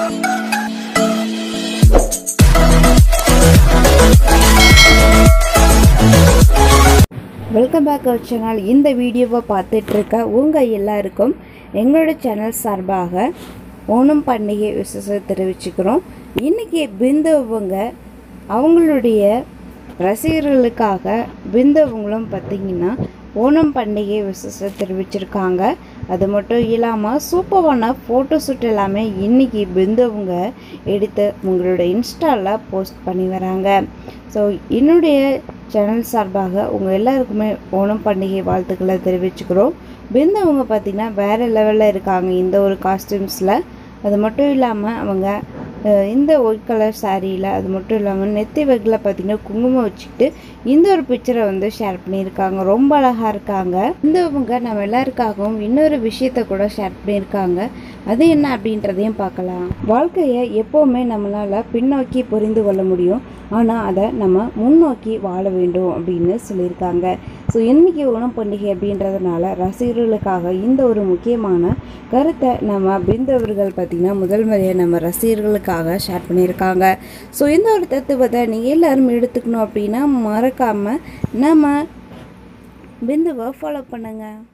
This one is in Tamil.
வெல்கம் பேக் அவர் சேனல் இந்த வீடியோவை பார்த்துட்டு இருக்க உங்கள் எல்லாருக்கும் எங்களோட சேனல் சார்பாக ஓணம் பண்டிகை விசேஷம் தெரிவிச்சுக்கிறோம் இன்றைக்கி பிந்துவங்க அவங்களுடைய ரசிகர்களுக்காக பிந்துவங்களும் பார்த்திங்கன்னா ஓணம் பண்டிகை விசேஷம் தெரிவிச்சிருக்காங்க அது மட்டும் இல்லாமல் சூப்பரான ஃபோட்டோ ஷூட் எல்லாமே இன்றைக்கி பிந்துவங்க எடுத்து உங்களோட இன்ஸ்டாவில் போஸ்ட் பண்ணி வராங்க ஸோ என்னுடைய சேனல் சார்பாக உங்கள் எல்லாருக்குமே ஓணம் பண்டிகை வாழ்த்துக்களை தெரிவிச்சுக்கிறோம் பிந்து அவங்க பார்த்திங்கன்னா வேறு லெவலில் இருக்காங்க இந்த ஒரு காஸ்டியூம்ஸில் அது மட்டும் இல்லாமல் அவங்க அஹ், இந்த ஒயிட் கலர் சாரியில் அது மட்டும் இல்லாமல் நெத்தி வகில் பார்த்திங்கன்னா குங்குமம் வச்சுக்கிட்டு இந்த ஒரு பிக்சரை வந்து ஷேர் பண்ணியிருக்காங்க ரொம்ப அழகாக இருக்காங்க இந்தவங்க நம்ம எல்லாருக்காகவும் இன்னொரு விஷயத்த கூட ஷேர் பண்ணியிருக்காங்க அது என்ன அப்படின்றதையும் பார்க்கலாம் வாழ்க்கையை எப்போவுமே நம்மளால் பின்னோக்கி புரிந்து கொள்ள முடியும் ஆனால் அதை நம்ம முன்னோக்கி வாழ வேண்டும் அப்படின்னு சொல்லியிருக்காங்க ஸோ இன்னைக்கு ஓணம் பண்டிகை அப்படின்றதுனால ரசிகர்களுக்காக இந்த ஒரு முக்கியமான கருத்தை நம்ம பிந்தவர்கள் பார்த்திங்கன்னா முதல் முறையாக நம்ம ரசிகர்களுக்காக ஷேர் பண்ணியிருக்காங்க ஸோ இந்த ஒரு தத்துவத்தை நீங்கள் எல்லாரும் எடுத்துக்கணும் அப்படின்னா மறக்காமல் நம்ம பிந்துவை ஃபாலோ பண்ணுங்கள்